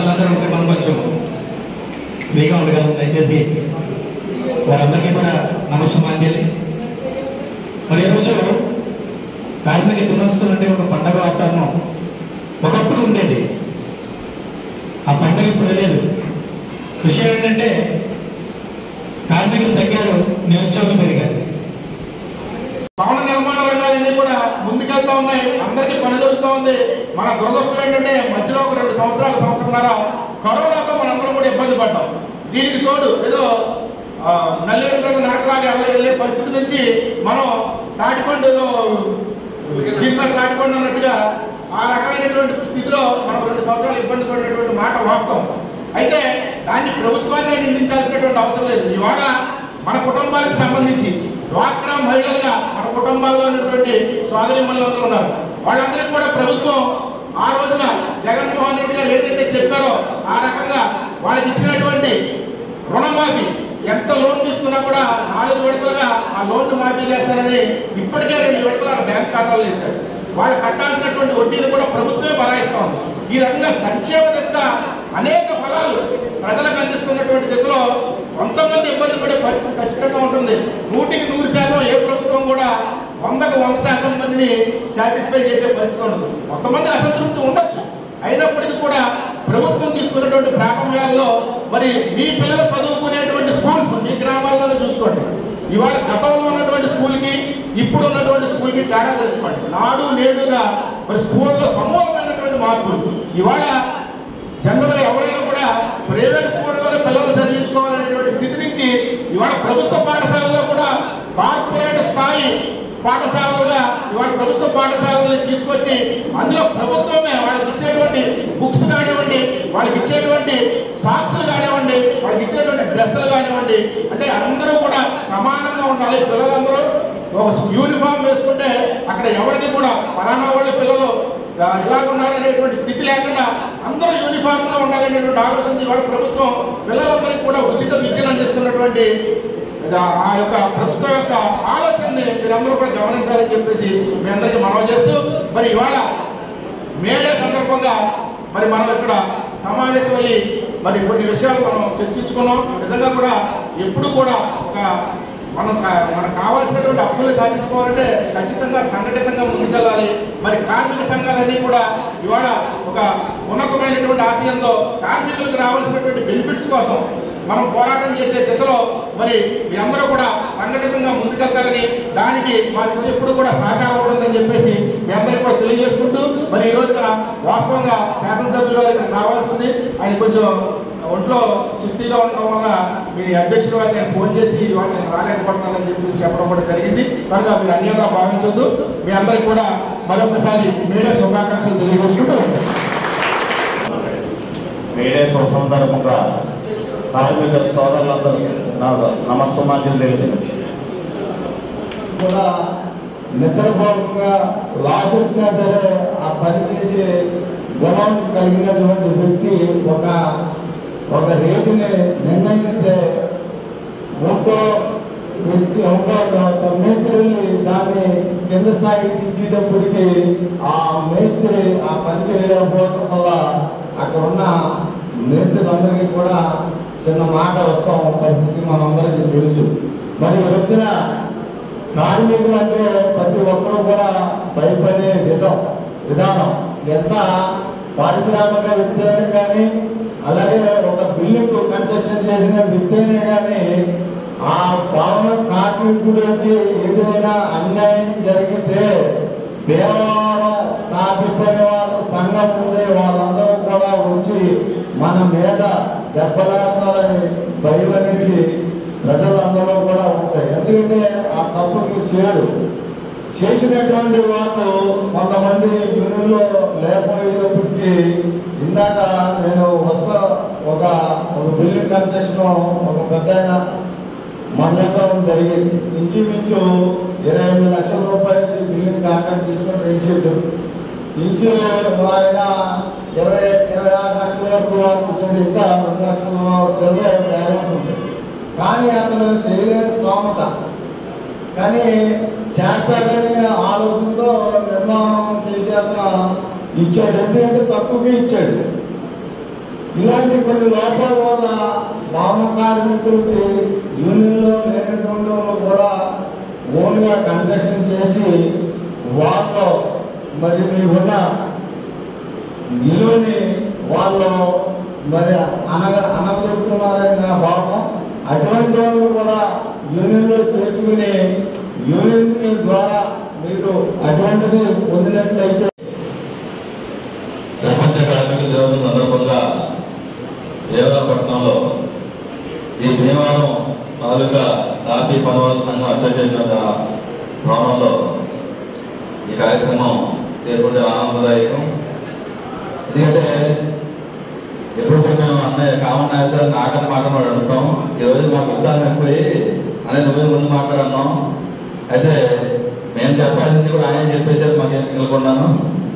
వాళ్ళందరూ ఉంటే మనం కొంచెం వేగా ఉండగలం దయచేసి వారందరికీ కూడా నమస్సమాంజలి మరి ఈరోజు కార్మిక దినోత్సవం అంటే ఒక పండగ వాతావరణం ఒకప్పుడు ఉండేది ఆ పండగ ఇప్పుడు లేదు విషయం ఏంటంటే కార్మికులు తగ్గారు నిరుద్యోగం పెరిగారు భవన నిర్మాణ రంగాలన్నీ కూడా ముందుకెళ్తా ఉన్నాయి అందరికీ పని దొరుకుతా ఉంది మన దురదృష్టం ఏంటంటే మధ్యలో ఒక రెండు సంవత్సరాల సంవత్సరంన్నర కరోనాతో మనందరం కూడా ఇబ్బంది పడ్డాం దీనికి తోడు ఏదో ఆ, నల్లేరు మీద నడకలాగా వెళ్ళ- వెళ్ళే పరిస్థితి నుంచి మనం తాటిపండు ఏదో గిన్నె తాటిపండు అన్నట్టుగా ఆ రకమైనటువంటి స్థితిలో మనం రెండు సంవత్సరాలు ఇబ్బంది పడినటువంటి మాట వాస్తవం అయితే దాన్ని ప్రభుత్వాన్ని నిందించాల్సినటువంటి అవసరం లేదు ఇవాళ మన కుటుంబాలకు సంబంధించి డ్వాక్రా మహిళలుగా మన కుటుంబాల్లో ఉన్నటువంటి సోదరి అందరూ ఉన్నారు వాళ్ళందరికీ కూడా ప్రభుత్వం ఆ రోజున జగన్మోహన్ రెడ్డి గారు ఏదైతే చెప్పారో ఆ రకంగా వాళ్ళకి ఇచ్చినటువంటి రుణమాఫీ ఎంత లోన్ తీసుకున్నా కూడా నాలుగు విడతలుగా ఆ లోన్ మాఫీ చేస్తారని ఇప్పటికే రెండు విడతలు వాళ్ళ బ్యాంక్ ఖాతాలో వేశారు వాళ్ళు కట్టాల్సినటువంటి వడ్డీని కూడా ప్రభుత్వమే భరాయిస్తా ఉంది ఈ రకంగా సంక్షేమ దిశగా అనేక ఫలాలు ప్రజలకు అందిస్తున్నటువంటి దిశలో కొంతమంది ఇబ్బంది పడే పరిస్థితి ఖచ్చితంగా ఉంటుంది నూటికి నూరు శాతం ఏ ప్రభుత్వం కూడా వందకు వంద శాతం మందిని సాటిస్ఫై చేసే పరిస్థితి ఉండదు కొంతమంది అసంతృప్తి ఉండొచ్చు అయినప్పటికీ కూడా ప్రభుత్వం తీసుకున్నటువంటి ప్రారంభాల్లో మరి మీ పిల్లలు చదువుకునేటువంటి స్కూల్స్ మీ గ్రామాల్లోనే చూసుకోండి ఇవాళ గతంలో ఉన్నటువంటి స్కూల్కి ఇప్పుడు ఉన్నటువంటి స్కూల్కి తేడా తెలుసుకోండి నాడు నేడుగా మరి స్కూల్లో సమూలమైనటువంటి మార్పులు ఇవాళ జనరల్గా ఎవరైనా కూడా ప్రైవేట్ స్కూళ్ళలోనే పిల్లలు చదివించుకోవాలనేటువంటి స్థితి నుంచి ఇవాళ ప్రభుత్వ పాఠశాలలో కూడా కార్పొరేట్ స్థాయి పాఠశాలలుగా ఇవాళ ప్రభుత్వ పాఠశాలని తీసుకొచ్చి అందులో ప్రభుత్వమే వాళ్ళకి ఇచ్చేటువంటి బుక్స్ కానివ్వండి వాళ్ళకి ఇచ్చేటువంటి సాక్స్లు కానివ్వండి వాళ్ళకి ఇచ్చేటువంటి డ్రెస్సులు కానివ్వండి అంటే అందరూ కూడా సమానంగా ఉండాలి పిల్లలందరూ ఒక యూనిఫామ్ వేసుకుంటే అక్కడ ఎవరికి కూడా పలానా వాళ్ళ పిల్లలు ఆ, ఇలా ఉన్నారనేటువంటి స్థితి లేకుండా అందరూ యూనిఫామ్ గా ఉండాలనేటువంటి ఆలోచన ఇవాళ ప్రభుత్వం పిల్లలందరికీ కూడా ఉచిత విద్యను అందిస్తున్నటువంటి ఆ- ఆ యొక్క ప్రభుత్వం యొక్క ఆలోచనని మీరందరూ కూడా గమనించాలని చెప్పేసి మీ అందరికీ మనవి చేస్తూ మరి ఇవాళ మేడే సందర్భంగా మరి మనం ఇక్కడ సమావేశమయ్యి మరి కొన్ని విషయాలు మనం చర్చించుకున్నాం నిజంగా కూడా ఎప్పుడు కూడా ఒక మనం కా- మనకు కావాల్సినటువంటి హక్కులు సాధించుకోవాలంటే ఖచ్చితంగా సంఘటితంగా ముందుకెళ్ళాలి మరి కార్మిక సంఘాలన్నీ కూడా ఇవాళ ఒక ఉన్నతమైనటువంటి ఆశయంతో కార్మికులకు రావాల్సినటువంటి బెనిఫిట్స్ కోసం మనం పోరాటం చేసే దిశలో మరి మీరందరూ కూడా సంఘటితంగా ముందుకెళ్తారని దానికి మా నుంచి ఎప్పుడు కూడా సహకారం ఉంటుందని చెప్పేసి మీ అందరికీ కూడా తెలియజేసుకుంటూ మరి ఈ రోజున వాస్తవంగా శాసనసభ్యులు గారు ఇక్కడ రావాల్సి ఉంది ఆయన కొంచెం ఒంట్లో సుస్థిగా ఉండడం వల్ల మీ అధ్యక్షుడు గారికి నేను ఫోన్ చేసి ఇవాళ నేను రాలేకపోతున్నానని చెప్పి చెప్పడం కూడా జరిగింది కనుక మీరు అన్యంగా భావించొద్దు మీ అందరికీ కూడా మరొకసారి మీడియా శుభాకాంక్షలు తెలియజేసుకుంటూ మేడే శుభ సందర్భంగా కార్మిక సోదరులందరికీ నా నమస్సమాజం తెలియదు కూడా నిద్రపోకుండా లాస్ వచ్చినా సరే ఆ పని చేసే గుణం కలిగినటువంటి వ్యక్తి ఒక ఒక రేటుని నిర్ణయిస్తే ఇంకో వ్యక్తి ఇంకో మేస్త్రిని దాన్ని కింద స్థాయికి దించేటప్పటికి ఆ మేస్త్రి ఆ పని చేయలేకపోవడం వల్ల అక్కడ ఉన్న మేస్త్రులందరికీ కూడా చిన్న మాట వస్తాం పరిస్థితి మనందరికీ తెలుసు మరి వచ్చిన కార్మికులు అంటే ప్రతి ఒక్కరూ కూడా భయపడే విధం విధానం ఎంత పారిశ్రామిక వ్యక్తి అయినా కానీ అలాగే ఒక బిల్డింగ్ కన్స్ట్రక్షన్ చేసిన వ్యక్తి అయినా కానీ ఆ భవన కార్మికుడికి ఏదైనా అన్యాయం జరిగితే దేవాలయం కార్మికుల వాళ్ళ సంఘం ఉంది వాళ్ళందరూ కూడా వచ్చి మన మీద దెబ్బలాడాలని భయం అనేది ప్రజలందరూ కూడా ఉంటాయి ఎందుకంటే ఆ తప్పుకి చేయడు చేసినటువంటి వాళ్ళు కొంతమంది యూనియన్లో లేకపోయేటప్పటికి ఇందాక నేను వస్తా ఒక ఒక బిల్డింగ్ కన్స్ట్రక్షన్ ఒక పెద్ద ఆయన మాట్లాడడం జరిగింది ఇంచుమించు ఇరవై ఎనిమిది లక్షల రూపాయలు బిల్డింగ్ కాంట్రాక్ట్ తీసుకొని వేసేట్టు ఇంచు ఆయన ఇరవై ఇరవై ఆరు లక్షల వరకు కూర్చొని ఇంకా రెండు లక్షల చదివే బ్యాలెన్స్ ఉంది కానీ అతను చేయలేని స్తోమత కానీ చేస్తాడని ఆలోచనతో నిర్మాణం చేసి అతను ఇచ్చాడు ఎందుకంటే తక్కువగా ఇచ్చాడు ఇలాంటి కొన్ని లోపాల వల్ల మామ కార్మికులకి యూనియన్లో లేనటువంటి వాళ్ళు కూడా ఓన్గా కన్స్ట్రక్షన్ చేసి వాళ్ళు మరి మీకున్న విలువని వాళ్ళు మరి అనగ అనగొడుతున్నారని నా భావం అటువంటి వాళ్ళు కూడా యూనియన్లో చేర్చుకుని యూనియన్ ద్వారా మీరు అటువంటిది పొందినట్లయితే ప్రపంచ కార్మిక దినోత్సవం సందర్భంగా దేవరపట్నంలో ఈ భీమవరం తాలూకా తాపీ పనవాళ్ళ సంఘం అసోసియేషన్ భవనంలో ఈ కార్యక్రమం చేసుకుంటే ఆనందదాయకం ఎందుకంటే ఎప్పుడు కూడా మేము అన్నయ్య కామన్ నాయసారి నాకని మాట్లాడి అడుగుతాం ఈరోజు మాకు ఉత్సాహం ఎక్కువై అనే నువ్వే ముందు మాట్లాడన్నాం అయితే మేము చెప్పాల్సింది కూడా ఆయన చెప్పేసారు మాకేం మిగలకున్నాను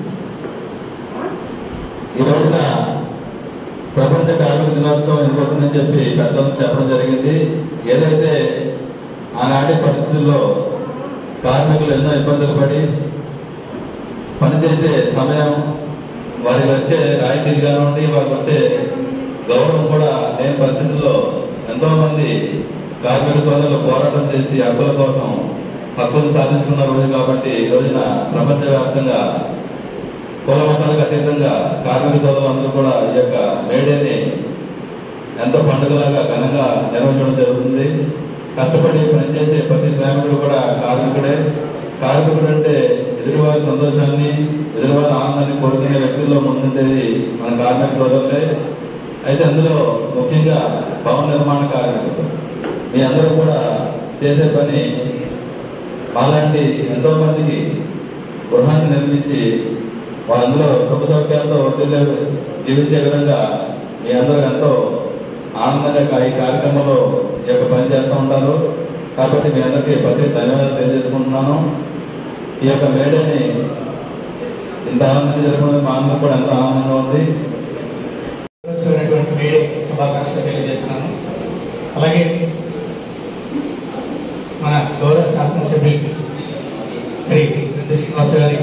ఈ రోజున ప్రపంచ కార్మిక దినోత్సవం ఎందుకు వచ్చిందని చెప్పి పెద్దలు చెప్పడం జరిగింది ఏదైతే ఆనాటి పరిస్థితుల్లో కార్మికులు ఎన్నో ఇబ్బందులు పడి పనిచేసే సమయం వారికి వచ్చే రాయితీలు కానివ్వండి వారికి వచ్చే గౌరవం కూడా లేని పరిస్థితుల్లో ఎంతో మంది కార్మిక సోదరులు పోరాటం చేసి హక్కుల కోసం హక్కులు సాధించుకున్న రోజు కాబట్టి ఈ రోజున ప్రపంచవ్యాప్తంగా కుల మతాలకు అతీతంగా కార్మిక సోదరులందరూ కూడా ఈ యొక్క మేడేని ఎంతో పండుగలాగా ఘనంగా నిర్వహించడం జరుగుతుంది కష్టపడి పనిచేసే ప్రతి శ్రామికుడు కూడా కార్మికుడే కార్మికుడు అంటే ఎదురువారి సంతోషాన్ని ఎదురువారి ఆనందాన్ని కోరుకునే వ్యక్తుల్లో ముందుండేది మన కార్మిక సోదరులే అయితే అందులో ముఖ్యంగా భవన నిర్మాణ కార్మికులు మీ అందరూ కూడా చేసే పని అలాంటి ఎంతో మందికి గృహాన్ని నిర్మించి వాళ్ళందరూ సుఖ సౌఖ్యాలతో ఒత్తిళ్ళు జీవించే విధంగా మీ అందరూ ఎంతో ఆనందంగా కా- ఈ కార్యక్రమంలో ఈ యొక్క పని చేస్తూ ఉంటారు కాబట్టి మీ అందరికీ ప్రత్యేక ధన్యవాదాలు తెలియజేసుకుంటున్నాను ఈ యొక్క మేడని ఇంత ఆనందంగా జరపడం మా అందరూ కూడా ఎంతో ఆనందంగా ఉంది వచ్చినటువంటి మేడే శుభాకాంక్షలు తెలియజేస్తున్నాను అలాగే మన గౌరవ శాసనసభ్యులు శ్రీ పెద్ద శ్రీనివాస గారి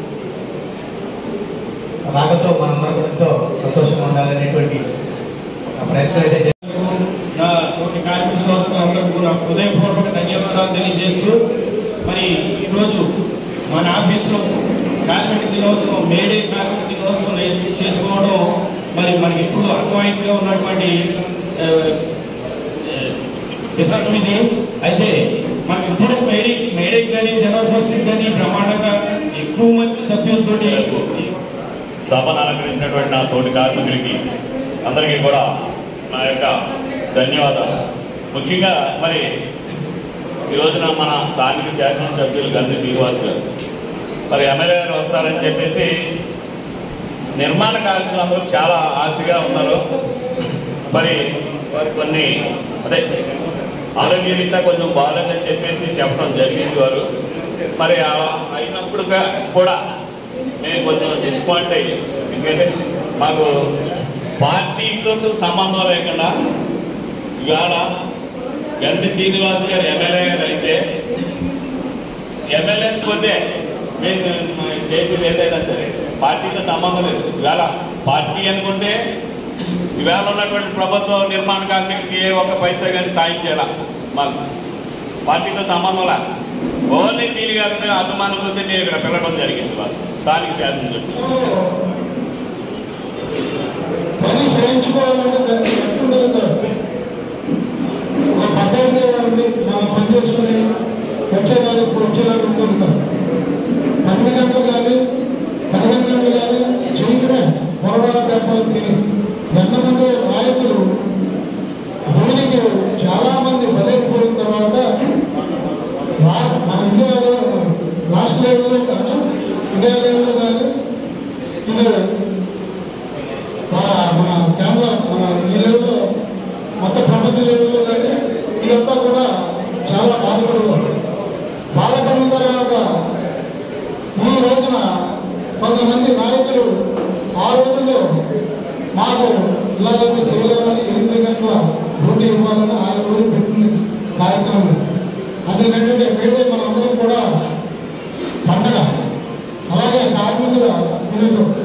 రాకతో మనందరం కూడా ఎంతో సంతోషంగా ఉండాలనేటువంటి ఆ ప్రయత్నం అయితే చేస్తున్నాం. నా తోటి కార్మిక సోదరులందరికీ నా హృదయపూర్వక ధన్యవాదాలు తెలియజేస్తూ మరి ఈరోజు మన ఆఫీసులో కార్మిక దినోత్సవం మేడే కార్మిక దినోత్సవం ఏ- చేసుకోవడం మరి మనకి ఎప్పుడు అన్వాయితీగా ఉన్నటువంటి ఆ, ఆ, విధానం ఇది అయితే మనకి ఇప్పుడు మేడే మేడేకి కానీ జనోత్సవం కానీ బ్రహ్మాండంగా ఎక్కువ మంది సభ్యులతోటి సభను అలంకరించినటువంటి నా తోటి కార్మికులకి అందరికీ కూడా నా యొక్క ధన్యవాదాలు ముఖ్యంగా మరి ఈ రోజున మన స్థానిక శాసనసభ్యులు గంధి శ్రీనివాస్ గారు మరి ఎమ్మెల్యే గారు వస్తారని చెప్పేసి నిర్మాణ కార్మికులు అందరూ చాలా ఆశగా ఉన్నారు మరి వారి కొన్ని అదే ఆరోగ్య రీత్యా కొంచెం బాగాలేదని చెప్పేసి చెప్పడం జరిగింది వారు మరి అలా అయినప్పుడు కూడా మేము కొంచెం డిసప్పాయింట్ అయ్యి ఎందుకంటే మాకు పార్టీతో సంబంధం లేకుండా ఇవాళ గంటి శ్రీనివాస్ గారు ఎమ్మెల్యే గారు అయితే ఎమ్మెల్యే పోతే మేము చేసేది ఏదైనా సరే పార్టీతో సంబంధం లేదు ఇవాళ పార్టీ అనుకుంటే ఇవాళ ఉన్నటువంటి ప్రభుత్వం నిర్మాణ కార్మికులకి ఏ ఒక్క పైసా కానీ సాయం చేయాల మాకు పార్టీతో సంబంధం లే ఓన్లీ సీని గారి మీద అభిమానం కొద్దీ నేను ఇక్కడ పిలవడం జరిగింది వాళ్ళు స్థానిక శాసనసభ్యులు పని చేయించుకోవాలంటే దానికి ఖర్చు ఉండదు కదా. ఒక పద్ధతిగా ఉండి మనం పని చేసుకుని వచ్చేవారు ఇప్పుడు వచ్చేవారు ఉంటుంటారు పన్నెండు గంటలు కానీ పదిహేను గంటలు కానీ చేయటమే పొరపాటు దెబ్బలు తిని ఎంతమంది నాయకులు దీనికి చాలా మంది బలైపోయిన తర్వాత రా- మన ఇండియాలో రాష్ట్ర లెవెల్లో కానీ ఇండియా లెవెల్లో కానీ ఇది మన మన కేంద్ర మన ఈ లెవెల్లో మొత్తం ప్రపంచ లెవెల్లో కానీ ఇదంతా కూడా చాలా బాధపడుతుంది బాధపడిన తర్వాత ఈ రోజున కొంతమంది నాయకులు ఆ రోజుల్లో మాకు ఇలాగైతే చేయలేమని ఎనిమిది గంటల డ్యూటీ ఇవ్వాలని ఆ రోజు పెట్టిన కార్యక్రమం అది ఏంటంటే పేద మనందరం కూడా పండగ అలాగే కార్మికుల దినోత్సవం